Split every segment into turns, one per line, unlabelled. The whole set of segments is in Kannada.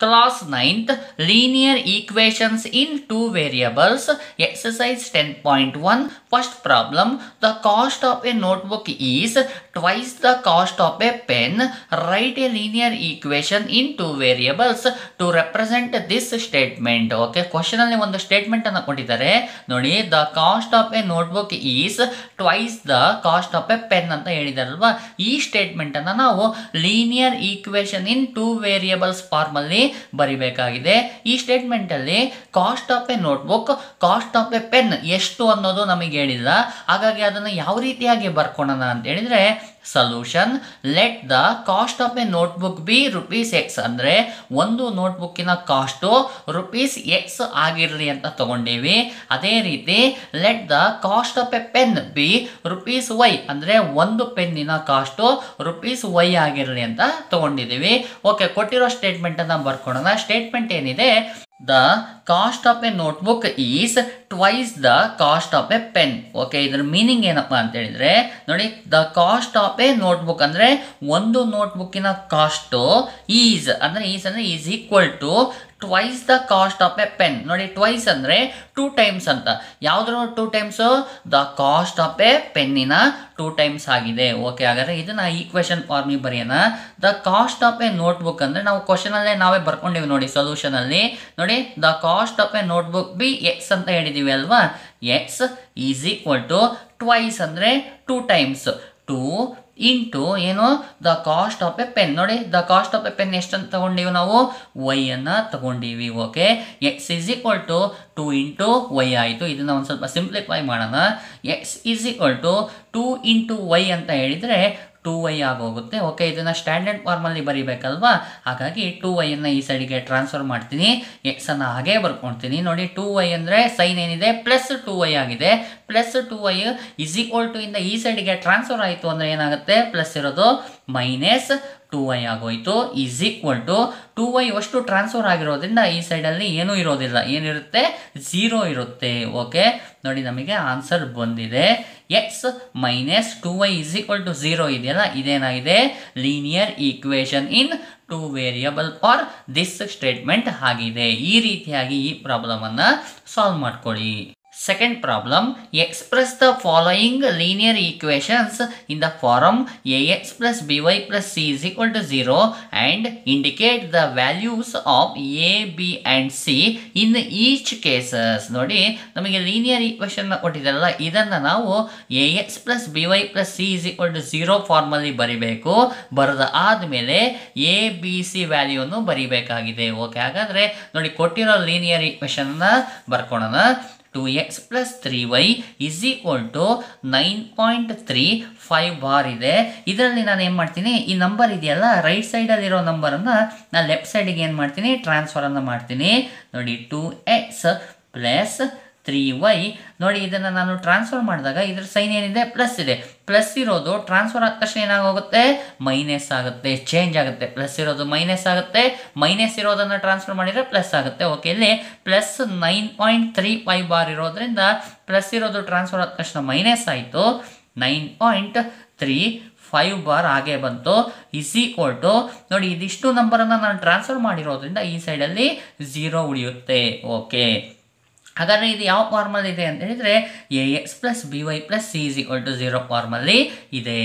Class 9th Linear Equations in Two Variables Exercise 10.1 First problem The cost of a notebook is twice the cost of a pen. Write a linear equation in two variables to represent this statement. Okay question ಅಲ್ಲಿ ಒಂದು ಸ್ಟೇಟ್ಮೆಂಟ್ ಅನ್ನು ಕೊಟ್ಟಿದ್ದಾರೆ ನೋಡಿ the cost of a notebook is twice the cost of a pen ಅಂತ ಹೇಳಿದಾರಲ್ವಾ ಈ ಸ್ಟೇಟ್ಮೆಂಟ್ ಅನ್ನ ನಾವು linear equation in two variables form ಅಲ್ಲಿ ಬರಿಬೇಕಾಗಿದೆ ಈ ಸ್ಟೇಟ್ಮೆಂಟ್ ಅಲ್ಲಿ cost of a notebook cost of a pen ಎಷ್ಟು ಅನ್ನೋದು ನಮಗೆ ಹೇಳಿಲ್ಲ ಹಾಗಾಗಿ ಅದನ್ನು ಯಾವ ರೀತಿಯಾಗಿ ಬರ್ಕೊಳ್ಳೋಣ ಅಂತ ಹೇಳಿದ್ರೆ solution let the cost of a notebook be rupees X ಅಂದರೆ ಒಂದು ನೋಟ್ಬುಕ್ಕಿನ ಕಾಸ್ಟು ರುಪೀಸ್ ಎಕ್ಸ್ ಆಗಿರಲಿ ಅಂತ ತಗೊಂಡೀವಿ ಅದೇ ರೀತಿ let the cost of a pen be rupees Y ಅಂದರೆ ಒಂದು ಪೆನ್ನಿನ ಕಾಸ್ಟು ರುಪೀಸ್ ವೈ ಆಗಿರಲಿ ಅಂತ ತಗೊಂಡಿದ್ದೀವಿ ಓಕೆ ಕೊಟ್ಟಿರೋ ಸ್ಟೇಟ್ಮೆಂಟನ್ನು ಬರ್ಕೊಳ್ಳೋಣ ಸ್ಟೇಟ್ಮೆಂಟ್ ಏನಿದೆ the cost of a notebook is twice the cost of a pen okay ಇದ್ರ ಮೀನಿಂಗ್ ಏನಪ್ಪ ಅಂತ ಹೇಳಿದ್ರೆ ನೋಡಿ the cost of a notebook ಅಂದರೆ ಒಂದು ನೋಟ್ಬುಕ್ಕಿನ ಕಾಸ್ಟು ಈಸ್ ಅಂದರೆ ಈಸ್ ಅಂದರೆ is equal to twice the cost of a pen ನೋಡಿ ಟ್ವೈಸ್ ಅಂದರೆ ಟೂ ಟೈಮ್ಸ್ ಅಂತ ಯಾವುದ್ರ two times the cost of a ಪೆನ್ನಿನ ಟೂ ಟೈಮ್ಸ್ ಆಗಿದೆ ಓಕೆ ಹಾಗಾದ್ರೆ ಇದನ್ನ ಈಕ್ವೇಶನ್ ಫಾರ್ಮಿಗೆ ಬರೆಯೋಣ the cost of a notebook ಅಂದರೆ ನಾವು ಕ್ವಶನಲ್ಲೇ ನಾವೇ ಬರ್ಕೊಂಡಿವಿ ನೋಡಿ ಸೊಲ್ಯೂಷನಲ್ಲಿ ನೋಡಿ the cost of a notebook be X ಅಂತ ಹೇಳಿದ್ದೀವಿ ಅಲ್ವಾ X is equal to twice ಅಂದರೆ ಟೂ ಟೈಮ್ಸ್ ಟೂ ಇಂಟು ಏನು the cost of a pen ನೋಡಿ the cost of a pen ಎಷ್ಟಂತ ತಗೊಂಡೀವಿ ನಾವು ವೈ ಅನ್ನು ತಗೊಂಡೀವಿ okay X is equal to two into Y ಆಯಿತು ಇದನ್ನು ಒಂದು ಸ್ವಲ್ಪ ಸಿಂಪ್ಲಿಫೈ ಮಾಡೋಣ X is equal to two into Y ಅಂತ ಹೇಳಿದರೆ ಟೂ ವೈ ಆಗೋಗುತ್ತೆ ಓಕೆ ಇದನ್ನು ಸ್ಟ್ಯಾಂಡರ್ಡ್ ಫಾರ್ಮಲ್ಲಿ ಬರಿಬೇಕಲ್ವಾ ಹಾಗಾಗಿ ಟೂ ವೈಯನ್ನು ಈ ಸೈಡಿಗೆ ಟ್ರಾನ್ಸ್ಫರ್ ಮಾಡ್ತೀನಿ ಎಕ್ಸನ್ನು ಹಾಗೆ ಬರ್ಕೊಳ್ತೀನಿ ನೋಡಿ ಟೂ ವೈ ಅಂದರೆ ಸೈನ್ ಏನಿದೆ ಪ್ಲಸ್ ಟೂ ವೈ ಆಗಿದೆ plus two Y is equal to ಇಂದ ಈ ಸೈಡಿಗೆ ಟ್ರಾನ್ಸ್ಫರ್ ಆಯಿತು ಅಂದರೆ ಏನಾಗುತ್ತೆ ಪ್ಲಸ್ ಇರೋದು ಮೈನಸ್ ಟೂ ವೈ ಆಗೋಯ್ತು is equal to two Y ಅಷ್ಟು ಟ್ರಾನ್ಸ್ಫರ್ ಆಗಿರೋದ್ರಿಂದ ಈ ಸೈಡಲ್ಲಿ ಏನೂ ಇರೋದಿಲ್ಲ ಏನಿರುತ್ತೆ ಝೀರೋ ಇರುತ್ತೆ ಓಕೆ ನೋಡಿ ನಮಗೆ ಆನ್ಸರ್ ಬಂದಿದೆ X minus two Y is equal to zero ಇದೆಯಲ್ಲ ಇದೇನಾಗಿದೆ linear equation in two variable for this statement ಆಗಿದೆ ಈ ರೀತಿಯಾಗಿ ಈ ಪ್ರಾಬ್ಲಮನ್ನು ಸಾಲ್ವ್ ಮಾಡ್ಕೊಳ್ಳಿ Second problem, express the following linear equations in the form ax plus by plus c is equal to 0 and indicate the values of a, b and c in each cases. ನೋಡಿ ನಮಗೆ ಲೀನಿಯರ್ ಈಕ್ವೇಶನ್ ಕೊಟ್ಟಿದ್ದಾರಲ್ಲ ಇದನ್ನು ನಾವು A X plus B Y plus C is equal to zero ಫಾರ್ಮಲ್ಲಿ ಬರಿಬೇಕು ಬರೆದ ಆದಮೇಲೆ ಎ ಬಿ ಸಿ ವ್ಯಾಲ್ಯೂನು ಬರಿಬೇಕಾಗಿದೆ ಓಕೆ ಹಾಗಾದರೆ ನೋಡಿ ಕೊಟ್ಟಿರೋ ಲೀನಿಯರ್ ಈಕ್ವೇಶನ್ನ ಬರ್ಕೊಳ್ಳೋಣ two X plus three Y is equal to nine point three five bar ಇದೆ ಇದರಲ್ಲಿ ನಾನು ಏನು ಮಾಡ್ತೀನಿ ಈ ನಂಬರ್ ಇದೆಯಲ್ಲ ರೈಟ್ ಸೈಡಲ್ಲಿರೋ ನಂಬರನ್ನು ನಾನು ಲೆಫ್ಟ್ ಸೈಡಿಗೆ ಏನು ಮಾಡ್ತೀನಿ ಟ್ರಾನ್ಸ್ಫರನ್ನು ಮಾಡ್ತೀನಿ ನೋಡಿ two X plus three Y ನೋಡಿ ಇದನ್ನು ನಾನು ಟ್ರಾನ್ಸ್ಫರ್ ಮಾಡಿದಾಗ ಇದ್ರ ಸೈನ್ ಏನಿದೆ ಪ್ಲಸ್ ಇದೆ ಪ್ಲಸ್ ಇರೋದು ಟ್ರಾನ್ಸ್ಫರ್ ಆದ ತಕ್ಷಣ ಏನಾಗೋಗುತ್ತೆ ಮೈನಸ್ ಆಗುತ್ತೆ ಚೇಂಜ್ ಆಗುತ್ತೆ ಪ್ಲಸ್ ಇರೋದು ಮೈನಸ್ ಆಗುತ್ತೆ ಮೈನಸ್ ಇರೋದನ್ನು ಟ್ರಾನ್ಸ್ಫರ್ ಮಾಡಿದರೆ ಪ್ಲಸ್ ಆಗುತ್ತೆ ಓಕೆ ಇಲ್ಲಿ plus nine point three five bar ಇರೋದ್ರಿಂದ ಪ್ಲಸ್ ಇರೋದು ಟ್ರಾನ್ಸ್ಫರ್ ಆದ ತಕ್ಷಣ ಮೈನಸ್ ಆಯಿತು nine point three five bar ಹಾಗೆ ಬಂತು ಇಸ್ ಈಕ್ವಲ್ ಟು ನೋಡಿ ಇದಿಷ್ಟು ನಂಬರನ್ನು ನಾನು ಟ್ರಾನ್ಸ್ಫರ್ ಮಾಡಿರೋದ್ರಿಂದ ಈ ಸೈಡಲ್ಲಿ ಝೀರೋ ಉಳಿಯುತ್ತೆ ಓಕೆ ಹಾಗಾದರೆ ಇದು ಯಾವ ಫಾರ್ಮಲ್ಲಿ ಇದೆ ಅಂತ ಹೇಳಿದರೆ A X plus B Y plus C is equal to zero ಫಾರ್ಮಲ್ಲಿ ಇದೆ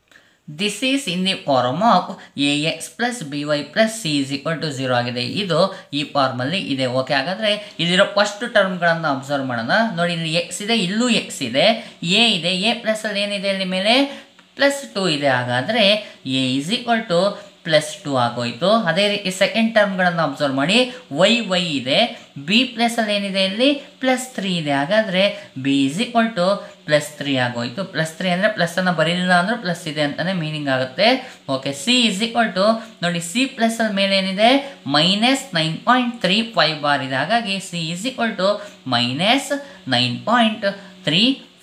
this is in the form of A X plus B Y plus C is equal to zero ಆಗಿದೆ ಇದು ಈ ಫಾರ್ಮಲ್ಲಿ ಇದೆ ಓಕೆ ಹಾಗಾದರೆ ಇಲ್ಲಿರೋ ಫಸ್ಟ್ ಟರ್ಮ್ಗಳನ್ನು ಅಬ್ಸರ್ವ್ ಮಾಡೋಣ ನೋಡಿ ಇಲ್ಲಿ ಎಕ್ಸ್ ಇದೆ ಇಲ್ಲೂ ಎಕ್ಸ್ ಇದೆ ಎ ಇದೆ ಎ ಪ್ಲಸ್ಸಲ್ಲಿ ಏನಿದೆ ಇಲ್ಲಿ ಮೇಲೆ ಪ್ಲಸ್ ಟು ಇದೆ ಹಾಗಾದರೆ A is equal to plus two ಆಗೋಯ್ತು ಅದೇ ರೀತಿ ಸೆಕೆಂಡ್ ಟರ್ಮ್ಗಳನ್ನು ಅಬ್ಸರ್ವ್ ಮಾಡಿ ವೈ ವೈ ಇದೆ ಬಿ ಪ್ಲಸಲ್ಲಿ ಏನಿದೆ ಇಲ್ಲಿ ಪ್ಲಸ್ ತ್ರೀ ಇದೆ ಹಾಗಾದರೆ B is equal to plus three ಆಗೋಯ್ತು ಪ್ಲಸ್ ತ್ರೀ ಅಂದರೆ ಪ್ಲಸ್ಸನ್ನು ಬರೀಲಿಲ್ಲ ಅಂದರೆ ಪ್ಲಸ್ ಇದೆ ಅಂತಲೇ ಮೀನಿಂಗ್ ಆಗುತ್ತೆ okay C is equal to ನೋಡಿ ಸಿ ಪ್ಲಸ್ಸಲ್ಲಿ ಮೇಲೆ ಏನಿದೆ minus nine point three five bar ಇದೆ ಹಾಗಾಗಿ C is equal to minus nine point three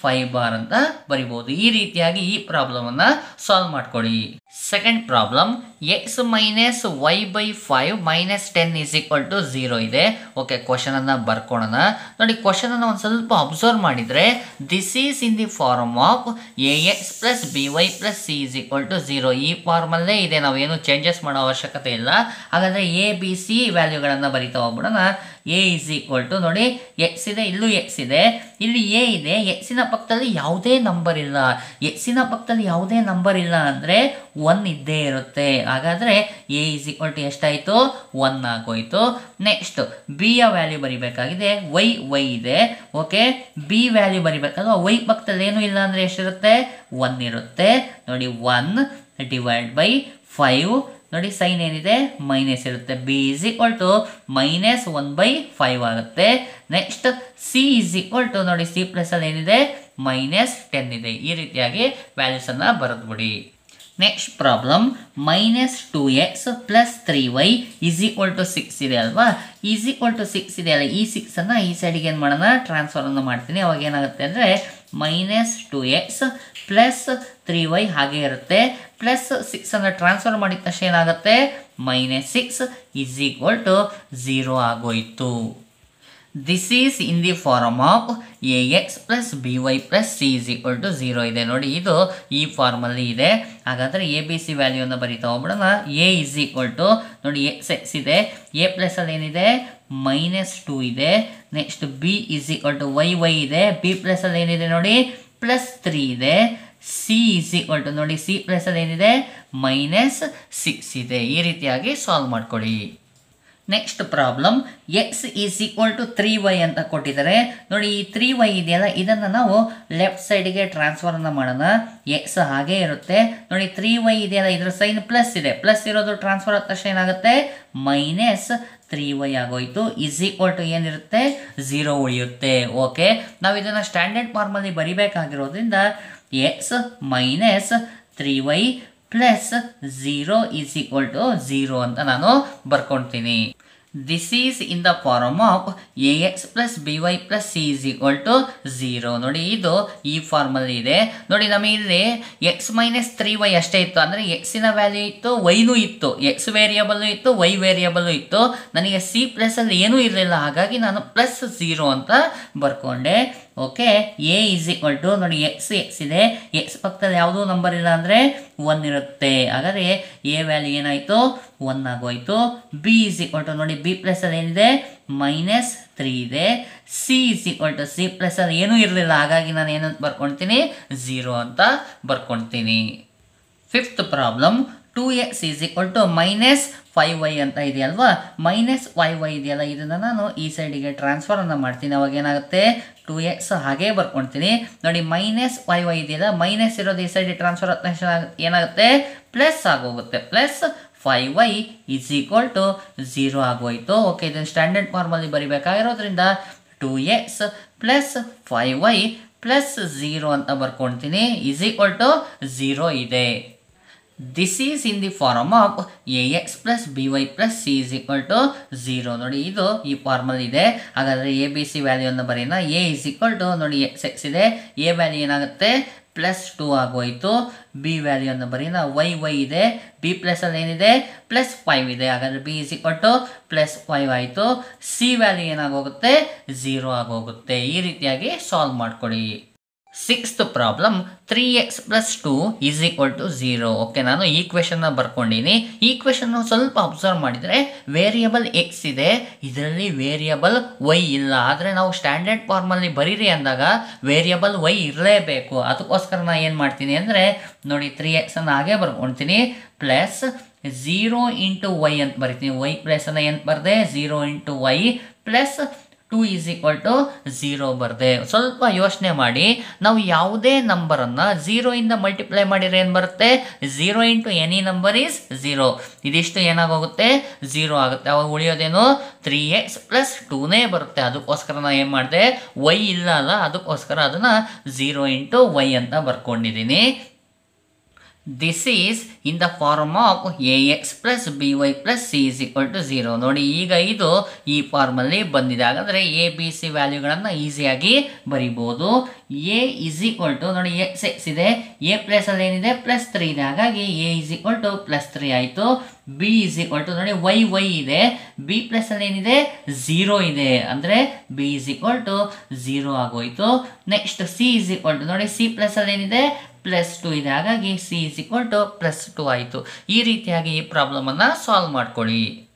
five bar ಅಂತ ಬರಿಬೋದು ಈ ರೀತಿಯಾಗಿ ಈ ಪ್ರಾಬ್ಲಮನ್ನು ಸಾಲ್ವ್ ಮಾಡ್ಕೊಳ್ಳಿ second problem X minus Y by five minus ten is equal to zero ಇದೆ ಓಕೆ ಕ್ವಶನನ್ನು ಬರ್ಕೊಳ್ಳೋಣ ನೋಡಿ ಕ್ವಶನನ್ನು ಒಂದು ಸ್ವಲ್ಪ ಅಬ್ಸರ್ವ್ ಮಾಡಿದರೆ this is in the form of A X plus B Y plus C is equal to zero ಈ ಫಾರ್ಮಲ್ಲೇ ಇದೆ ನಾವೇನು ಚೇಂಜಸ್ ಮಾಡೋ ಅವಶ್ಯಕತೆ ಇಲ್ಲ ಹಾಗಾದರೆ ಎ ಬಿ ಸಿ ವ್ಯಾಲ್ಯೂಗಳನ್ನು ಬರಿತಾ ಹೋಗ್ಬಿಡೋಣ ಎ ಇಸ್ ಈಕ್ವಲ್ ಟು ನೋಡಿ ಎಕ್ಸ್ ಇದೆ ಇಲ್ಲೂ ಎಕ್ಸ್ ಇದೆ ಇಲ್ಲಿ ಎ ಇದೆ ಎಕ್ಸಿನ ಪಕ್ಕದಲ್ಲಿ ಯಾವುದೇ ನಂಬರ್ ಇಲ್ಲ ಎಕ್ಸಿನ ಪಕ್ಕದಲ್ಲಿ ಯಾವುದೇ ನಂಬರ್ ಇಲ್ಲ ಅಂದರೆ ಒನ್ ಇದ್ದೇ ಇರುತ್ತೆ ಹಾಗಾದರೆ ಎ ಇಸ್ ಈಕ್ವಲ್ ಟು ಎಷ್ಟಾಯಿತು ಒನ್ ಆಗೋಯ್ತು ನೆಕ್ಸ್ಟ್ ಬಿಯ ವ್ಯಾಲ್ಯೂ ಬರಿಬೇಕಾಗಿದೆ ವೈ ವೈ ಇದೆ ಓಕೆ ಬಿ ವ್ಯಾಲ್ಯೂ ಬರಿಬೇಕಾದ್ರೆ ವೈ ಪಕ್ಕದಲ್ಲಿ ಏನೂ ಇಲ್ಲ ಅಂದರೆ ಎಷ್ಟಿರುತ್ತೆ ಒನ್ ಇರುತ್ತೆ ನೋಡಿ ಒನ್ ಡಿವೈಡ್ ಬೈ ಫೈವ್ ನೋಡಿ ಸೈನ್ ಏನಿದೆ ಮೈನಸ್ ಇರುತ್ತೆ B is equal to minus one by five ಆಗುತ್ತೆ next C is equal to ನೋಡಿ ಸಿ ಪ್ಲಸಲ್ಲಿ ಏನಿದೆ ಮೈನಸ್ ಟೆನ್ ಇದೆ ಈ ರೀತಿಯಾಗಿ ವ್ಯಾಲ್ಯೂಸನ್ನು ಬರೆದ್ಬಿಡಿ next problem minus two X plus three Y is equal to six ಇದೆ ಅಲ್ವಾ ಈಸ್ ಈಕ್ವಲ್ ಟು ಸಿಕ್ಸ್ ಇದೆ ಅಲ್ಲ ಈ ಸಿಕ್ಸನ್ನು ಈ ಸೈಡಿಗೆ ಏನು ಮಾಡೋಣ ಟ್ರಾನ್ಸ್ಫರನ್ನು ಮಾಡ್ತೀನಿ ಅವಾಗ ಏನಾಗುತ್ತೆ ಅಂದರೆ minus two X plus three Y ಹಾಗೆ ಇರುತ್ತೆ ಪ್ಲಸ್ ಸಿಕ್ಸನ್ನು ಟ್ರಾನ್ಸ್ಫರ್ ಮಾಡಿದ ತಕ್ಷಣ ಏನಾಗುತ್ತೆ minus six is equal to zero ಆಗೋಯಿತು this is in the form of A X plus B Y plus C is equal to zero ಇದೆ ನೋಡಿ ಇದು ಈ ಫಾರ್ಮಲ್ಲಿ ಇದೆ ಹಾಗಾದರೆ ಎ ಬಿ ಸಿ ವ್ಯಾಲ್ಯೂನ ಬರೀತಾ ಹೋಗ್ಬಿಡೋಣ ಎ ಇಸ್ ಈಕ್ವಲ್ ಟು ನೋಡಿ ಎಕ್ಸ್ ಎಕ್ಸ್ ಇದೆ ಎ ಪ್ಲಸಲ್ಲಿ ಏನಿದೆ ಮೈನಸ್ ಟು ಇದೆ next B is equal to Y Y ಇದೆ ಬಿ ಪ್ಲಸಲ್ಲಿ ಏನಿದೆ ನೋಡಿ ಪ್ಲಸ್ ತ್ರೀ ಇದೆ ಸಿ ಇಸ್ ಈಕ್ವಲ್ ಟು ನೋಡಿ ಸಿ ಪ್ಲಸಲ್ಲಿ ಏನಿದೆ ಮೈನಸ್ ಸಿಕ್ಸ್ ಇದೆ ಈ ರೀತಿಯಾಗಿ ಸಾಲ್ವ್ ಮಾಡ್ಕೊಳ್ಳಿ next problem X is equal to three Y ಅಂತ ಕೊಟ್ಟಿದ್ದಾರೆ ನೋಡಿ ಈ ತ್ರೀ ವೈ ಇದೆಯಲ್ಲ ಇದನ್ನು ನಾವು ಲೆಫ್ಟ್ ಸೈಡಿಗೆ ಟ್ರಾನ್ಸ್ಫರನ್ನು ಮಾಡೋಣ ಎಕ್ಸ್ ಹಾಗೇ ಇರುತ್ತೆ ನೋಡಿ ತ್ರೀ ವೈ ಇದೆಯಲ್ಲ ಇದ್ರ ಸೈನ್ ಪ್ಲಸ್ ಇದೆ ಪ್ಲಸ್ ಇರೋದು ಟ್ರಾನ್ಸ್ಫರ್ ಆದ ತಕ್ಷಣ ಏನಾಗುತ್ತೆ ಮೈನಸ್ ತ್ರೀ ವೈ ಆಗೋಯ್ತು ಇಸ್ ಈಕ್ವಲ್ ಟು ಏನಿರುತ್ತೆ ಝೀರೋ ಉಳಿಯುತ್ತೆ ಓಕೆ ನಾವು ಇದನ್ನು ಸ್ಟ್ಯಾಂಡರ್ಡ್ ಫಾರ್ಮಲ್ಲಿ ಬರಿಬೇಕಾಗಿರೋದ್ರಿಂದ X minus three Y plus zero is equal to zero ಅಂತ ನಾನು ಬರ್ಕೊಳ್ತೀನಿ this is in the form of A X plus B Y plus C is equal to zero ನೋಡಿ ಇದು ಈ ಫಾರ್ಮಲ್ಲಿ ಇದೆ ನೋಡಿ ನಮಗೆ ಇಲ್ಲಿ ಎಕ್ಸ್ ಮೈನಸ್ ತ್ರೀ ವೈ ಅಷ್ಟೇ ಇತ್ತು ಅಂದರೆ ಎಕ್ಸಿನ ವ್ಯಾಲ್ಯೂ ಇತ್ತು ವೈನೂ ಇತ್ತು ಎಕ್ಸ್ ವೇರಿಯಬಲ್ಲು ಇತ್ತು ವೈ ವೇರಿಯಬಲ್ಲು ಇತ್ತು ನನಗೆ ಸಿ ಪ್ಲಸಲ್ಲಿ ಏನೂ ಇರಲಿಲ್ಲ ಹಾಗಾಗಿ ನಾನು ಪ್ಲಸ್ ಝೀರೋ ಅಂತ ಬರ್ಕೊಂಡೆ okay A is equal to ನೋಡಿ ಎಕ್ಸ್ ಎಕ್ಸ್ ಇದೆ ಎಕ್ಸ್ ಪಕ್ಕದಲ್ಲಿ ಯಾವುದೂ ನಂಬರ್ ಇಲ್ಲ ಅಂದರೆ ಒನ್ ಇರುತ್ತೆ ಹಾಗಾದರೆ ಎ ವ್ಯಾಲ್ಯೂ ಏನಾಯಿತು ಒನ್ ಆಗೋಯ್ತು ಬಿ ಇಸ್ ಈಕ್ವಲ್ ಟು ನೋಡಿ ಬಿ ಪ್ಲಸಲ್ಲಿ ಏನಿದೆ ಮೈನಸ್ ತ್ರೀ ಇದೆ C is equal to C ಪ್ಲಸಲ್ಲಿ ಏನೂ ಇರಲಿಲ್ಲ ಹಾಗಾಗಿ ನಾನು ಏನಂತ ಬರ್ಕೊಳ್ತೀನಿ ಝೀರೋ ಅಂತ ಬರ್ಕೊಳ್ತೀನಿ fifth problem two X is equal to minus five Y ಅಂತ ಇದೆಯಲ್ವಾ ಮೈನಸ್ ಫೈವ್ ವೈ ಇದೆಯಲ್ಲ ಇದನ್ನು ನಾನು ಈ ಸೈಡಿಗೆ ಟ್ರಾನ್ಸ್ಫರನ್ನು ಮಾಡ್ತೀನಿ ಅವಾಗ ಏನಾಗುತ್ತೆ ಟು ಎಕ್ಸ್ ಹಾಗೇ ಬರ್ಕೊಳ್ತೀನಿ ನೋಡಿ ಮೈನಸ್ ಫೈವ್ ವೈ ಇದೆಯಲ್ಲ ಮೈನಸ್ ಇರೋದು ಈ ಸೈಡಿಗೆ ಟ್ರಾನ್ಸ್ಫರ್ ಆದ ತಕ್ಷಣ ಏನಾಗುತ್ತೆ ಪ್ಲಸ್ ಆಗೋಗುತ್ತೆ plus five y is equal to zero ಆಗೋಯ್ತು ಓಕೆ ಇದನ್ನು ಸ್ಟ್ಯಾಂಡರ್ಡ್ ಫಾರ್ಮಲ್ಲಿ ಬರಿಬೇಕಾಗಿರೋದ್ರಿಂದ two X plus five y plus zero ಅಂತ ಬರ್ಕೊಳ್ತೀನಿ ಇಸ್ ಈಕ್ವಲ್ ಟು ಝೀರೋ ಇದೆ this is in the form of A X plus B Y plus C is equal to zero ನೋಡಿ ಇದು ಈ ಫಾರ್ಮಲ್ ಇದೆ ಹಾಗಾದರೆ ಎ ಬಿ ಸಿ ವ್ಯಾಲ್ಯೂವನ್ನು ಬರೀನ ಎ ಇಸ್ ಈಕ್ವಲ್ ಟು ನೋಡಿ ಎಕ್ಸ್ ಎಕ್ಸ್ ಇದೆ ಎ ವ್ಯಾಲ್ಯೂ ಏನಾಗುತ್ತೆ ಪ್ಲಸ್ ಟು ಆಗೋಯ್ತು ಬಿ ವ್ಯಾಲ್ಯೂವನ್ನು ಬರೀನ ವೈ ವೈ ಇದೆ ಬಿ ಪ್ಲಸಲ್ಲಿ ಏನಿದೆ ಪ್ಲಸ್ ಫೈವ್ ಇದೆ ಹಾಗಾದರೆ B is equal to plus five ಆಯಿತು ಸಿ ವ್ಯಾಲ್ಯೂ ಏನಾಗೋಗುತ್ತೆ ಝೀರೋ ಆಗೋಗುತ್ತೆ ಈ ರೀತಿಯಾಗಿ ಸಾಲ್ವ್ ಮಾಡ್ಕೊಳ್ಳಿ sixth problem three x plus two is equal to zero okay ನಾನು ಈಕ್ವೇಷನ್ನ ಬರ್ಕೊಂಡಿನಿ ಈಕ್ವೇಷನ್ನು ಸ್ವಲ್ಪ ಅಬ್ಸರ್ವ್ ಮಾಡಿದರೆ ವೇರಿಯಬಲ್ ಎಕ್ಸ್ ಇದೆ ಇದರಲ್ಲಿ ವೇರಿಯಬಲ್ ವೈ ಇಲ್ಲ ಆದರೆ ನಾವು ಸ್ಟ್ಯಾಂಡರ್ಡ್ ಫಾರ್ಮಲ್ಲಿ ಬರೀರಿ ಅಂದಾಗ ವೇರಿಯಬಲ್ ವೈ ಇರಲೇಬೇಕು ಅದಕ್ಕೋಸ್ಕರ ನಾನು ಏನು ಮಾಡ್ತೀನಿ ಅಂದರೆ ನೋಡಿ ತ್ರೀ ಎಕ್ಸನ್ನು ಹಾಗೆ ಬರ್ಕೊಳ್ತೀನಿ ಪ್ಲಸ್ ಝೀರೋ ಇಂಟು ವೈ ಅಂತ ಬರಿತೀನಿ ವೈ ಪ್ಲಸನ್ನು ಏನು ಬರದೆ zero into y plus two is equal to zero ಬರದೆ ಸ್ವಲ್ಪ ಯೋಚನೆ ಮಾಡಿ ನಾವು ಯಾವುದೇ ನಂಬರನ್ನು ಝೀರೋಯಿಂದ ಮಲ್ಟಿಪ್ಲೈ ಮಾಡಿದ್ರೆ ಏನು ಬರುತ್ತೆ zero into any number is zero ಇದಿಷ್ಟು ಏನಾಗೋಗುತ್ತೆ ಝೀರೋ ಆಗುತ್ತೆ ಅವಾಗ ಉಳಿಯೋದೇನು ತ್ರೀ ಎಕ್ಸ್ ಪ್ಲಸ್ ಟೂನೇ ಬರುತ್ತೆ ಅದಕ್ಕೋಸ್ಕರ ನಾನು ಏನು ಮಾಡಿದೆ ವೈ ಇಲ್ಲ ಅಲ್ಲ ಅದಕ್ಕೋಸ್ಕರ ಅದನ್ನು ಝೀರೋ ಇಂಟು ವೈ ಅಂತ ಬರ್ಕೊಂಡಿದ್ದೀನಿ this is in the form of A X plus B Y plus C is equal to zero ನೋಡಿ ಈಗ ಇದು ಈ ಫಾರ್ಮಲ್ಲಿ ಬಂದಿದೆ ಹಾಗಾದರೆ ಎ ಬಿ ಸಿ ವ್ಯಾಲ್ಯೂಗಳನ್ನು ಈಸಿಯಾಗಿ ಬರಿಬೋದು ಎ ಇಸ್ ಈಕ್ವಲ್ ಟು ನೋಡಿ ಎಕ್ಸ್ ಎಕ್ಸ್ ಇದೆ ಎ ಪ್ಲಸಲ್ಲಿ ಏನಿದೆ ಪ್ಲಸ್ ತ್ರೀ ಇದೆ ಹಾಗಾಗಿ a is equal to plus three ಆಯಿತು ಬಿ ಇಸ್ ಈಕ್ವಲ್ ಟು ನೋಡಿ ವೈ ವೈ ಇದೆ ಬಿ ಪ್ಲಸಲ್ಲಿ ಏನಿದೆ ಝೀರೋ ಇದೆ ಅಂದರೆ b is equal to zero ಆಗೋಯ್ತು next C is equal to ನೋಡಿ ಸಿ ಪ್ಲಸಲ್ಲಿ ಏನಿದೆ ಪ್ಲಸ್ ಟು ಇದೆ ಹಾಗಾಗಿ C is equal to plus two ಆಯಿತು ಈ ರೀತಿಯಾಗಿ ಈ ಪ್ರಾಬ್ಲಮನ್ನು ಸಾಲ್ವ್ ಮಾಡ್ಕೊಳ್ಳಿ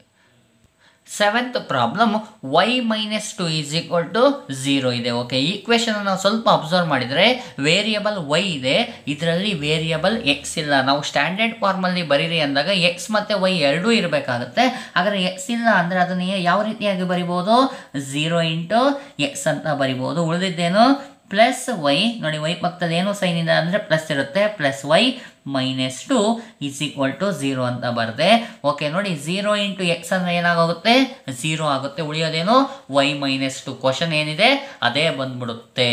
seventh problem y minus two is equal to zero ಇದೆ ಓಕೆ ಈ ಕ್ವೆಶನ್ ನಾವು ಸ್ವಲ್ಪ ಅಬ್ಸರ್ವ್ ಮಾಡಿದರೆ ವೇರಿಯಬಲ್ ವೈ ಇದೆ ಇದರಲ್ಲಿ ವೇರಿಯಬಲ್ ಎಕ್ಸ್ ಇಲ್ಲ ನಾವು ಸ್ಟ್ಯಾಂಡರ್ಡ್ ಫಾರ್ಮಲ್ಲಿ ಬರೀರಿ ಅಂದಾಗ ಎಕ್ಸ್ ಮತ್ತು ವೈ ಎರಡೂ ಇರಬೇಕಾಗುತ್ತೆ ಹಾಗಾದರೆ ಎಕ್ಸ್ ಇಲ್ಲ ಅಂದರೆ ಅದನ್ನು ಯಾವ ರೀತಿಯಾಗಿ ಬರಿಬೋದು ಝೀರೋ ಇಂಟು ಎಕ್ಸ್ ಅಂತ ಬರಿಬೋದು ಉಳಿದಿದ್ದೇನು ಪ್ಲಸ್ ವೈ ನೋಡಿ ವೈ ಪಕ್ಕದಲ್ಲಿ ಏನು ಸೈನ್ ಇದೆ ಅಂದರೆ ಪ್ಲಸ್ ಇರುತ್ತೆ plus y minus two is equal to zero ಅಂತ ಬರದೆ ಓಕೆ ನೋಡಿ ಝೀರೋ ಇಂಟು ಎಕ್ಸ್ ಅಂದರೆ ಏನಾಗುತ್ತೆ ಝೀರೋ ಆಗುತ್ತೆ ಉಳಿಯೋದೇನು ವೈ ಮೈನಸ್ ಟು ಕ್ವಶನ್ ಏನಿದೆ ಅದೇ ಬಂದ್ಬಿಡುತ್ತೆ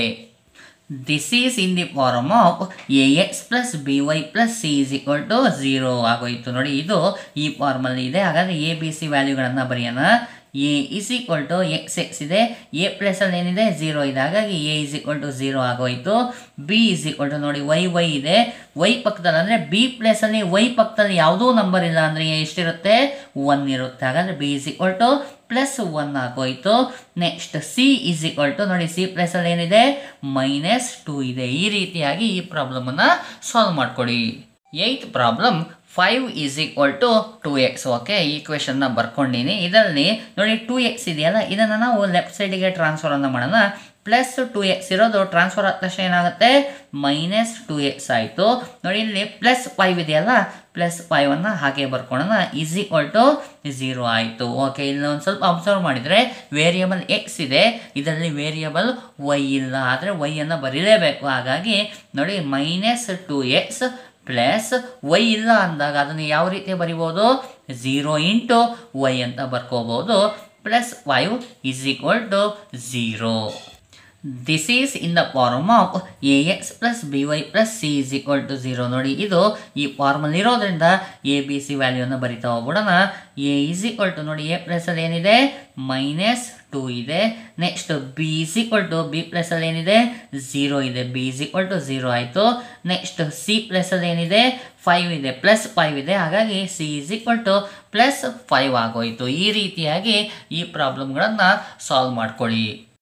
this is in the form of A X plus B Y plus C is equal to zero ಆಗೋಯಿತು ನೋಡಿ ಇದು ಈ ಫಾರ್ಮಲ್ಲಿ ಇದೆ ಹಾಗಾದರೆ ಎ ಬಿ ಸಿ ವ್ಯಾಲ್ಯೂಗಳನ್ನು ಬರೆಯೋಣ a is equal to x X ಇದೆ ಎ ಪ್ಲಸಲ್ಲಿ ಏನಿದೆ ಝೀರೋ ಇದೆ ಹಾಗಾಗಿ a is equal to zero ಆಗೋಯಿತು ಬಿ ಇಸ್ ಈಕ್ವಲ್ ಟು ನೋಡಿ ವೈ ವೈ ಇದೆ ವೈ ಪಕ್ಕದಲ್ಲಿ ಅಂದರೆ ಬಿ ಪ್ಲೇಸಲ್ಲಿ ವೈ ಪಕ್ಕದಲ್ಲಿ ಯಾವುದೂ ನಂಬರ್ ಇಲ್ಲ ಅಂದರೆ ಎಷ್ಟಿರುತ್ತೆ ಒನ್ ಇರುತ್ತೆ ಹಾಗಾದರೆ B is equal to plus one ಆಗೋಯ್ತು next C is equal to ನೋಡಿ ಸಿ ಪ್ಲಸಲ್ಲಿ ಏನಿದೆ ಮೈನಸ್ ಟೂ ಇದೆ ಈ ರೀತಿಯಾಗಿ ಈ ಪ್ರಾಬ್ಲಮನ್ನು ಸಾಲ್ವ್ ಮಾಡ್ಕೊಳ್ಳಿ eighth problem five is equal to two x okay ಈ ಕ್ವೆಶನ್ನ ಬರ್ಕೊಂಡಿನಿ ಇದರಲ್ಲಿ ನೋಡಿ ಟು ಎಕ್ಸ್ ಇದೆಯಲ್ಲ ಇದನ್ನು ನಾವು ಲೆಫ್ಟ್ ಸೈಡಿಗೆ ಟ್ರಾನ್ಸ್ಫರನ್ನು ಮಾಡೋಣ ಪ್ಲಸ್ ಟು ಎಕ್ಸ್ ಇರೋದು ಟ್ರಾನ್ಸ್ಫರ್ ಆದ ತಕ್ಷಣ ಏನಾಗುತ್ತೆ ಮೈನಸ್ ಟು ಎಕ್ಸ್ ಆಯಿತು ನೋಡಿ ಇಲ್ಲಿ ಪ್ಲಸ್ ಫೈವ್ ಇದೆಯಲ್ಲ ಪ್ಲಸ್ ಫೈವನ್ನು ಹಾಗೆ ಬರ್ಕೊಳ್ಳೋಣ ಈಸ್ ಈಕ್ವಲ್ ಟು ಝೀರೋ ಆಯಿತು ಓಕೆ ಇಲ್ಲಿ ಒಂದು ಸ್ವಲ್ಪ ಅಬ್ಸರ್ವ್ ಮಾಡಿದರೆ ವೇರಿಯಬಲ್ ಎಕ್ಸ್ ಇದೆ ಇದರಲ್ಲಿ ವೇರಿಯಬಲ್ ವೈ ಇಲ್ಲ ಆದರೆ ವೈಯನ್ನು ಬರೀಲೇಬೇಕು ಹಾಗಾಗಿ ನೋಡಿ minus two X plus y ಇಲ್ಲ ಅಂದಾಗ ಅದನ್ನು ಯಾವ ರೀತಿ ಬರಿಬೋದು ಝೀರೋ ಇಂಟು ವೈ ಅಂತ ಬರ್ಕೋಬೋದು plus five is equal to zero this is in the form of A X plus B Y plus C is equal to zero ನೋಡಿ ಇದು ಈ ಫಾರ್ಮಲ್ಲಿ ಇರೋದ್ರಿಂದ ಎ ಬಿ ಸಿ ವ್ಯಾಲ್ಯೂನ ಬರಿತಾ ಹೋಗ್ಬಿಡೋಣ ಎ ಇಸ್ ಈಕ್ವಲ್ ಟು ನೋಡಿ ಎ ಪ್ಲಸಲ್ಲಿ ಏನಿದೆ ಮೈನಸ್ ಟೂ ಇದೆ next B is equal to b ಪ್ಲಸಲ್ಲಿ ಏನಿದೆ ಝೀರೋ ಇದೆ b is equal to zero ಆಯಿತು ನೆಕ್ಸ್ಟ್ ಸಿ ಪ್ಲಸಲ್ಲಿ ಏನಿದೆ ಫೈವ್ ಇದೆ ಪ್ಲಸ್ ಫೈವ್ ಇದೆ ಹಾಗಾಗಿ C is equal to plus five ಆಗೋಯಿತು ಈ ರೀತಿಯಾಗಿ ಈ ಪ್ರಾಬ್ಲಮ್ಗಳನ್ನು ಸಾಲ್ವ್ ಮಾಡ್ಕೊಳ್ಳಿ